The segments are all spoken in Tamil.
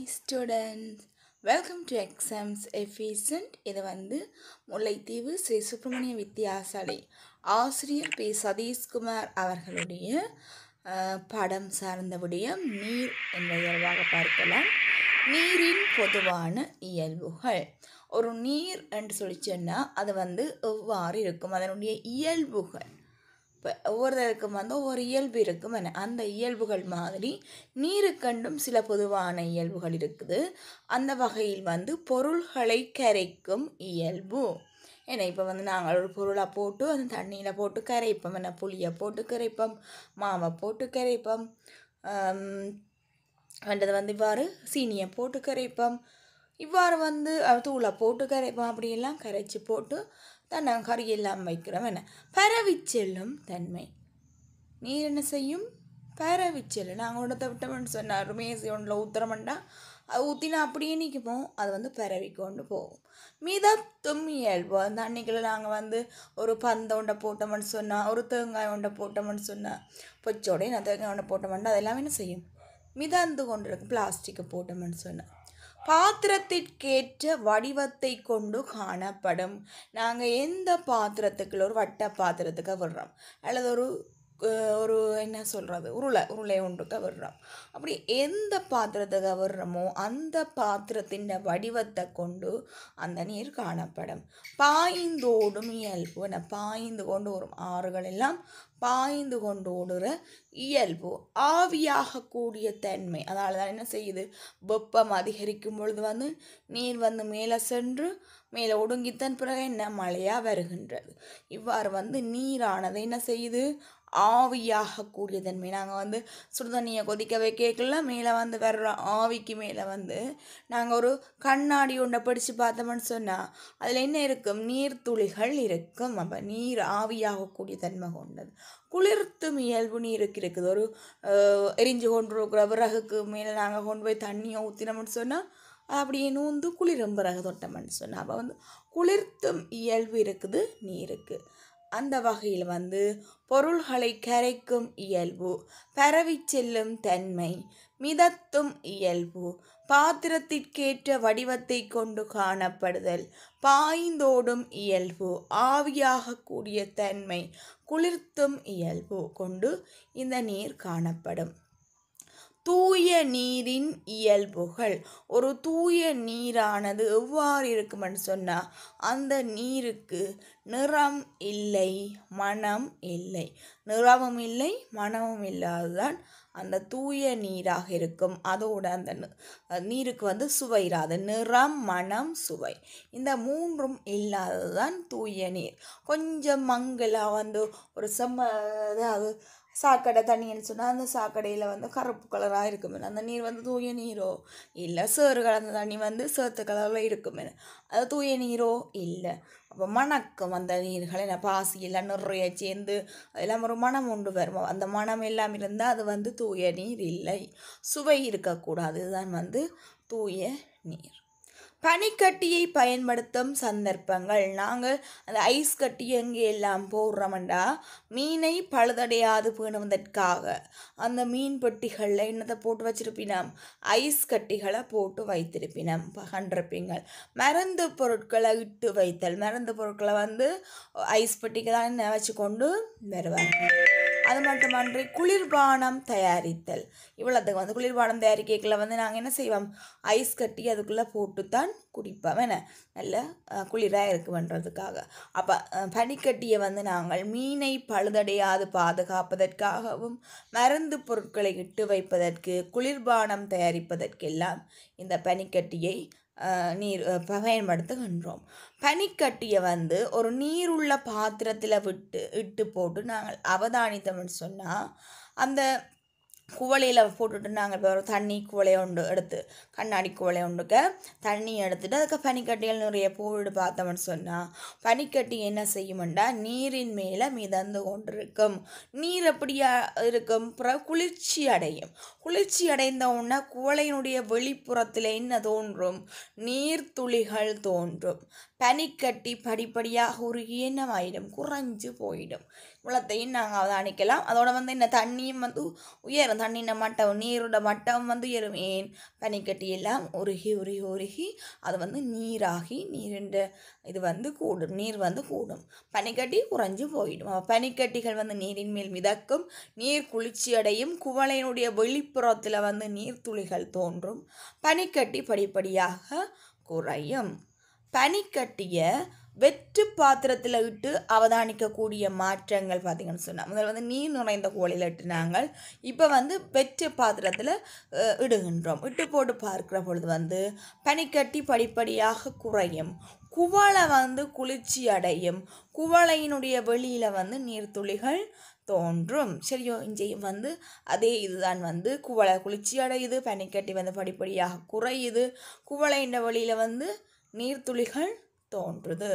students welcome to exams efficient இது வந்து முல்லைத்தீவு ஸ்ரீ சுப்பிரமணிய வித்தியாசாலை ஆசிரியர் பி சதீஷ்குமார் அவர்களுடைய அஹ், பாடம் சார்ந்த விடயம் நீர் என்ற இயல்பாக பார்க்கலாம் நீரின் பொதுவான இயல்புகள் ஒரு நீர் என்று சொல்லி சொன்னால் அது வந்து எவ்வாறு இருக்கும் அதனுடைய இயல்புகள் இப்போ ஒவ்வொருத்தருக்கும் வந்து ஒவ்வொரு இயல்பு இருக்கும் என அந்த இயல்புகள் மாதிரி நீருக்கண்டும் சில பொதுவான இயல்புகள் இருக்குது அந்த வகையில் வந்து பொருள்களை கரைக்கும் இயல்பு ஏன்னா இப்போ வந்து நாங்கள் ஒரு பொருளை போட்டு அந்த தண்ணியில் போட்டு கரைப்போம் என்ன புளியை போட்டு கரைப்போம் மாவை போட்டு கரைப்போம் வேண்டது வந்து இவ்வாறு சீனியை போட்டு கரைப்போம் இவ்வாறு வந்து அஹ், தூளை போட்டு கரைப்போம் அப்படியெல்லாம் கரைச்சி போட்டு தான் நாங்கள் கறி எல்லாம் வைக்கிறோம் என்ன பரவி செல்லும் தன்மை நீர் என்ன செய்யும் பரவி செல்லும் நாங்கள் உடத்த விட்டோம்னு சொன்னார் மேசி ஒன்றில் ஊத்துறோம்டா அது ஊற்றினா அப்படியே நிற்குமோ அது வந்து பரவி கொண்டு போகும் மிதத்தும் இயல்பு அந்த அன்னைக்குள்ள நாங்கள் வந்து ஒரு பந்தை உண்டை போட்டோம்னு சொன்னால் ஒரு தேங்காய் உண்டை போட்டோம்னு சொன்னால் பொச்சோடய நான் தேங்காய் உண்டை போட்டோம்னா அதெல்லாம் என்ன செய்யும் மிதந்து கொண்டிருக்கும் பிளாஸ்டிக்கை போட்டோம்னு சொன்னேன் பாத்திரத்திற்கேற்ற வடிவத்தை கொண்டு காணப்படும் நாங்கள் எந்த பாத்திரத்துக்குள்ள ஒரு வட்ட பாத்திரத்துக்கு விடுறோம் அல்லது ஒரு அஹ், ஒரு என்ன சொல்கிறது உருளை உருளை ஒன்றுக்கு விடுறோம் அப்படி எந்த பாத்திரத்துக்கு விடுறோமோ அந்த பாத்திரத்தின் வடிவத்தை கொண்டு அந்த நீர் காணப்படும் பாய்ந்தோடும் இயல்பு என்ன பாய்ந்து கொண்டு வரும் ஆறுகள் எல்லாம் பாய்ந்து கொண்டு ஓடுற இயல்பு ஆவியாகக்கூடிய தன்மை அதனால தான் என்ன செய்யுது வெப்பம் அதிகரிக்கும் பொழுது வந்து நீர் வந்து மேலே சென்று மேலே ஒடுங்கித்தன் பிறகு என்ன மழையாக வருகின்றது இவ்வாறு வந்து நீரானது என்ன செய்யுது ஆவியாகக்கூடிய தன்மை நாங்கள் வந்து சுடுதண்ணியை கொதிக்க வைக்கல மேலே வந்து வர்ற ஆவிக்கு மேலே வந்து நாங்கள் ஒரு கண்ணாடி ஒன்றை படித்து பார்த்தோம்னு சொன்னால் அதில் என்ன இருக்கும் நீர்த்துளிகள் இருக்கும் அப்போ நீர் ஆவியாகக்கூடிய தன்மை கொண்டது குளிர்த்தும் இயல்பு நீருக்கு இருக்குது ஒரு அஹ், எரிஞ்சு கொண்டு இருக்கிற விறகுக்கு மேலே நாங்கள் கொண்டு போய் தண்ணியை ஊற்றினோம்னு சொன்னால் அப்படியே நூந்து குளிரும் பிறகு தொட்டோம்னு சொன்னால் அப்போ வந்து குளிர்த்தும் இயல்பு இருக்குது நீருக்கு அந்த வகையில் வந்து பொருள்களை கரைக்கும் இயல்பு பரவிச் செல்லும் தன்மை மிதத்தும் இயல்பு பாத்திரத்திற்கேற்ற வடிவத்தை கொண்டு காணப்படுதல் பாய்ந்தோடும் இயல்பு ஆவியாகக்கூடிய தன்மை குளிர்த்தும் இயல்பு கொண்டு இந்த நீர் காணப்படும் தூய நீரின் இயல்புகள் ஒரு தூய நீரானது எவ்வாறு இருக்குமென்னு சொன்னால் அந்த நீருக்கு நிறம் இல்லை மனம் இல்லை நிறமும் இல்லை மனமும் இல்லாததான் அந்த தூய நீராக இருக்கும் அதோட அந்த நி- அஹ் நீருக்கு வந்து சுவை இராது நிறம் மனம் சுவை இந்த மூன்றும் இல்லாததுதான் தூய நீர் கொஞ்சம் மங்கலாக வந்து ஒரு செம்ம அதாவது சாக்கடை தண்ணின்னு சொன்னால் அந்த சாக்கடையில் வந்து கருப்பு கலராக இருக்குமே அந்த நீர் வந்து தூய நீரோ இல்லை சேறு கலந்த தண்ணி வந்து சேத்து கலரில் இருக்குமே அது தூய நீரோ இல்லை அப்போ மணக்கும் அந்த நீர்களை நான் பாசி எல்லாம் நிறைய சேர்ந்து அதெல்லாம் ஒரு மனம் உண்டு வரும் அந்த மனம் எல்லாம் இருந்தால் அது வந்து தூய நீர் இல்லை சுவை இருக்கக்கூடாது இதுதான் வந்து தூய நீர் பனிக்கட்டியை பயன்படுத்தும் சந்தர்ப்பங்கள் நாங்கள் அந்த ஐஸ் கட்டி எங்கே எல்லாம் போடுறோம்டா மீனை பழுதடையாது பேணுவதற்காக அந்த மீன் பெட்டிகளில் என்னத்தை போட்டு வச்சிருப்பினோம் ஐஸ் கட்டிகளை போட்டு வைத்திருப்பினோம் கண்டிருப்பீங்கள் மருந்து பொருட்களை இட்டு வைத்தல் மருந்து பொருட்களை வந்து ஐஸ் பெட்டிக்கு தான் என்ன வச்சு கொண்டு வருவாங்க அது மட்டுமன்றி குளிர்பானம் தயாரித்தல் இவ்வளோத்துக்கு வந்து குளிர்பானம் தயாரிக்கல வந்து நாங்கள் என்ன செய்வோம் ஐஸ் கட்டி அதுக்குள்ளே போட்டு தான் குடிப்போம் என்ன நல்ல குளிராக இருக்குன்றதுக்காக அப்போ பனிக்கட்டியை வந்து நாங்கள் மீனை பழுதடையாது பாதுகாப்பதற்காகவும் மருந்து பொருட்களை இட்டு வைப்பதற்கு குளிர்பானம் தயாரிப்பதற்கெல்லாம் இந்த பனிக்கட்டியை அஹ், நீர் அஹ், பயன்படுத்துகின்றோம் பனிக்கட்டியை வந்து ஒரு நீருள்ள பாத்திரத்தில் விட்டு இட்டு போட்டு நாங்கள் அவதானித்தோம்னு சொன்னால் அந்த குவளையில் போட்டுட்டு நாங்கள் இப்போ ஒரு தண்ணி குவளை உண்டு எடுத்து கண்ணாடி குவளை உண்டுக்க தண்ணி எடுத்துட்டு அதுக்கு பனிக்கட்டிகள் நிறைய போட்டு பார்த்தோம்னு சொன்னால் பனிக்கட்டி என்ன செய்யுமெண்டா நீரின் மேலே மிதந்து கொண்டிருக்கும் நீர் எப்படியா இருக்கும் பிறகு குளிர்ச்சி அடையும் குளிர்ச்சி அடைந்த உடனே குவளையினுடைய வெளிப்புறத்தில் என்ன தோன்றும் நீர்த்துளிகள் தோன்றும் பனிக்கட்டி படிப்படியாக உருகி என்னவாயிடும் குறைஞ்சு போயிடும் குளத்தையும் நாங்கள் அவதானிக்கலாம் அதோட வந்து இந்த தண்ணியும் வந்து உயரும் தண்ணியின் மட்டம் நீரோட மட்டம் வந்து உயரும் ஏன் பனிக்கட்டி எல்லாம் உருகி உருகி உருகி அது வந்து நீராகி நீரின் இது வந்து கூடும் நீர் வந்து கூடும் பனிக்கட்டி குறைஞ்சு போயிடும் அப்ப பனிக்கட்டிகள் வந்து நீரின் மேல் மிதக்கும் நீர் குளிர்ச்சி அடையும் குவளையினுடைய வெளிப்புறத்தில் வந்து நீர்த்துளிகள் தோன்றும் பனிக்கட்டி படிப்படியாக குறையும் பனிக்கட்டிய வெற்று பாத்திரத்தில் இட்டு அவதானிக்கக்கூடிய மாற்றங்கள் பார்த்தீங்கன்னு சொன்னால் முதல்ல வந்து நீர் நுழைந்த கோழியில் இட்டுனாங்க இப்போ வந்து வெற்று பாத்திரத்தில் அஹ், இடுகின்றோம் இட்டு போட்டு பார்க்குற பொழுது வந்து பனிக்கட்டி படிப்படியாக குறையும் குவளை வந்து குளிர்ச்சி அடையும் குவளையினுடைய வெளியில் வந்து நீர்த்துளிகள் தோன்றும் சரியோ இங்கேயும் வந்து அதே இதுதான் வந்து குவளை குளிர்ச்சி அடையுது பனிக்கட்டி வந்து படிப்படியாக குறையுது குவளையின் வழியில் வந்து நீர்த்துளிகள் தோன்றுது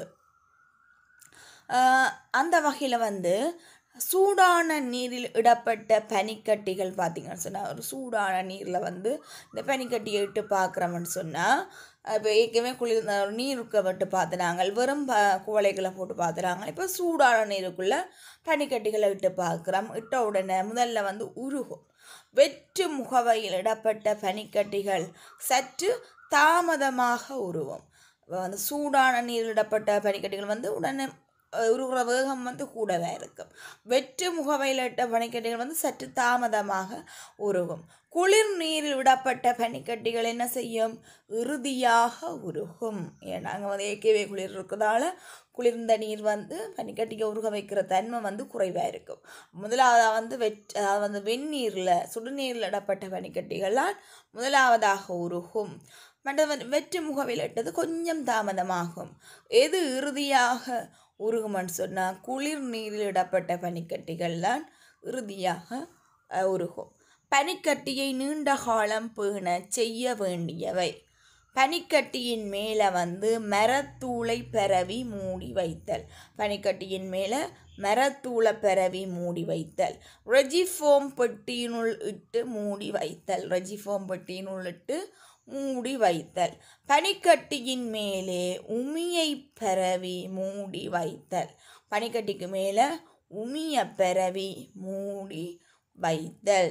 ஆஹ் அந்த வகையில் வந்து சூடான நீரில் இடப்பட்ட பனிக்கட்டிகள் பார்த்தீங்கன்னு சொன்னால் ஒரு சூடான நீரில் வந்து இந்த பனிக்கட்டியை இட்டு பார்க்குறோம்னு சொன்னால் இப்போ ஏற்கனவே குளிர் ஒரு நீருக்கு விட்டு பார்த்துனாங்க வெறும் ப குவளைகளை போட்டு பார்த்துறாங்க இப்போ சூடான நீருக்குள்ளே பனிக்கட்டிகளை இட்டு பார்க்குறோம் இட்ட உடனே முதல்ல வந்து உருகும் வெற்று முகவையில் இடப்பட்ட பனிக்கட்டிகள் சற்று தாமதமாக உருவும் அப்ப வந்து சூடான நீரில் இடப்பட்ட பனிக்கட்டிகள் வந்து உடனே அஹ், உருகுற வேகம் வந்து கூடவே இருக்கும் வெற்று முகவையில் இட்ட பனிக்கட்டிகள் வந்து சற்று தாமதமாக உருகும் குளிர் நீரில் விடப்பட்ட பனிக்கட்டிகள் என்ன செய்யும் இறுதியாக உருகும் ஏன்னா அங்கே வந்து ஏற்கனவே குளிர் இருக்கிறதால குளிர்ந்த நீர் வந்து பனிக்கட்டிக்கு உருக வைக்கிற தன்மை வந்து குறைவாக இருக்கும் முதலாவதாக வந்து வெட் அதாவது வந்து வெந்நீரில் சுடுநீரில் இடப்பட்ட பனிக்கட்டிகளால் முதலாவதாக உருகும் மற்ற வந்து வெற்று முகவில் இட்டது கொஞ்சம் தாமதமாகும் எது இறுதியாக உருகும்னு சொன்னால் குளிர் நீரில் இடப்பட்ட பனிக்கட்டிகள் தான் இறுதியாக அஹ், உருகும் பனிக்கட்டியை நீண்ட காலம் பேண செய்ய வேண்டியவை பனிக்கட்டியின் மேலே வந்து மரத்தூளை பரவி மூடி வைத்தல் பனிக்கட்டியின் மேலே மரத்தூளை பரவி மூடி வைத்தல் ரெஜிஃபோம் பெட்டியினுள் இட்டு மூடி வைத்தல் ரெஜிஃபோம் பெட்டியினுள் இட்டு மூடி வைத்தல் பனிக்கட்டியின் மேலே உமியை பரவி மூடி வைத்தல் பனிக்கட்டிக்கு மேலே உமிய பரவி மூடி வைத்தல்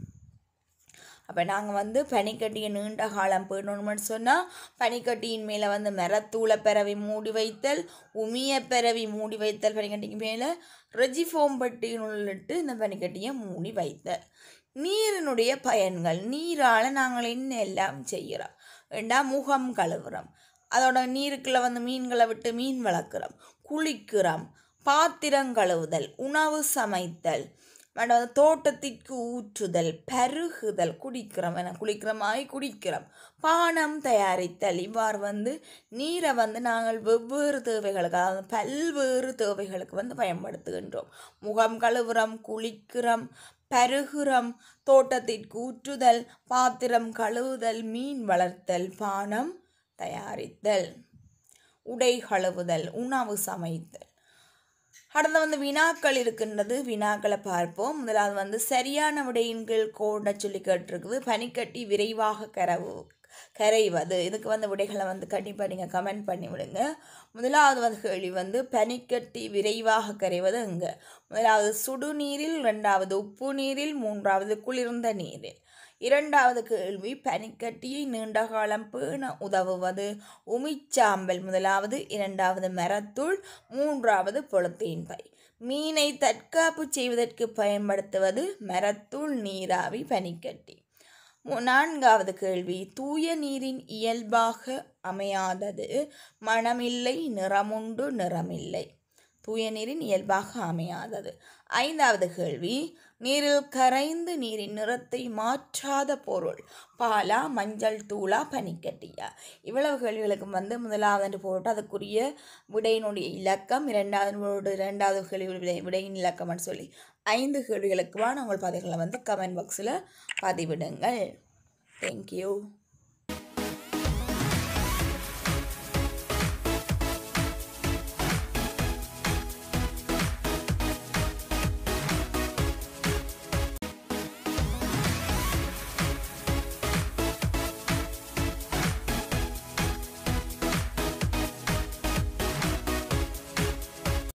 அப்போ நாங்கள் வந்து பனிக்கட்டியை நீண்ட காலம் போயிடணும்னு சொன்னால் பனிக்கட்டியின் மேலே வந்து மரத்தூளை பரவி மூடி வைத்தல் உமிய பரவி மூடி வைத்தல் பனிக்கட்டிக்கு மேலே ரெஜிஃபோம் பட்டியினுள்ளிட்டு இந்த பனிக்கட்டியை மூடி வைத்தல் நீரினுடைய பயன்கள் நீரால் நாங்கள் என்ன எல்லாம் செய்கிறோம் ஏண்டா முகம் கழுவுறோம் அதோட நீருக்குள்ள வந்து மீன்களை விட்டு மீன் வளர்க்குறோம் குளிக்கிறோம் பாத்திரம் கழுவுதல் உணவு சமைத்தல் மற்றும் வந்து தோட்டத்திற்கு ஊற்றுதல் பருகுதல் குடிக்கிறோம் என குளிக்கிறமாய் குடிக்கிறோம் பானம் தயாரித்தல் இவ்வாறு வந்து நீரை வந்து நாங்கள் வெவ்வேறு தேவைகளுக்கு அதாவது பல்வேறு தேவைகளுக்கு வந்து பயன்படுத்துகின்றோம் முகம் கழுவுறோம் குளிக்கிறோம் பருகுறோம் தோட்டத்திற்கு ஊற்றுதல் பாத்திரம் கழுவுதல் மீன் வளர்த்தல் பானம் தயாரித்தல் உடை கழுவுதல் உணவு சமைத்தல் அடுத்து வந்து வினாக்கள் இருக்கின்றது வினாக்களை பார்ப்போம் முதலாவது வந்து சரியான விடையின் கீழ் கோட சொல்லி கேட்டிருக்குது பனிக்கட்டி விரைவாக கரவு கரைவது இதுக்கு வந்து விடைகளை வந்து கண்டிப்பாக நீங்கள் கமெண்ட் பண்ணி விடுங்க முதலாவது வந்து கேள்வி வந்து பனிக்கட்டி விரைவாக கரைவது எங்கே முதலாவது சுடுநீரில் ரெண்டாவது உப்பு நீரில் மூன்றாவது குளிர்ந்த நீரில் இரண்டாவது கேள்வி பனிக்கட்டியை நீண்ட காலம் பேண உதவுவது உமிச்சாம்பல் முதலாவது இரண்டாவது மரத்தூள் மூன்றாவது பொழுத்தீன் பை மீனை தற்காப்பு செய்வதற்கு பயன்படுத்துவது மரத்தூள் நீராவி பனிக்கட்டி மு- நான்காவது கேள்வி தூய நீரின் இயல்பாக அமையாதது மணமில்லை நிறமுண்டு நிறமில்லை தூய நீரின் இயல்பாக அமையாதது ஐந்தாவது கேள்வி நீரில் கரைந்து நீரின் நிறத்தை மாற்றாத பொருள் பாலா மஞ்சள் தூளா பனிக்கட்டியா இவ்வளவு கேள்விகளுக்கு வந்து முதலாவது போட்டு அதுக்குரிய விடையினுடைய இலக்கம் இரண்டாவது இரண்டாவது கேள்வி விடை விடையின் இலக்கம்னு சொல்லி ஐந்து கேள்விகளுக்குமான உங்கள் பதிவுகளை வந்து கமெண்ட் பாக்ஸில் பதிவிடுங்கள் தேங்க்யூ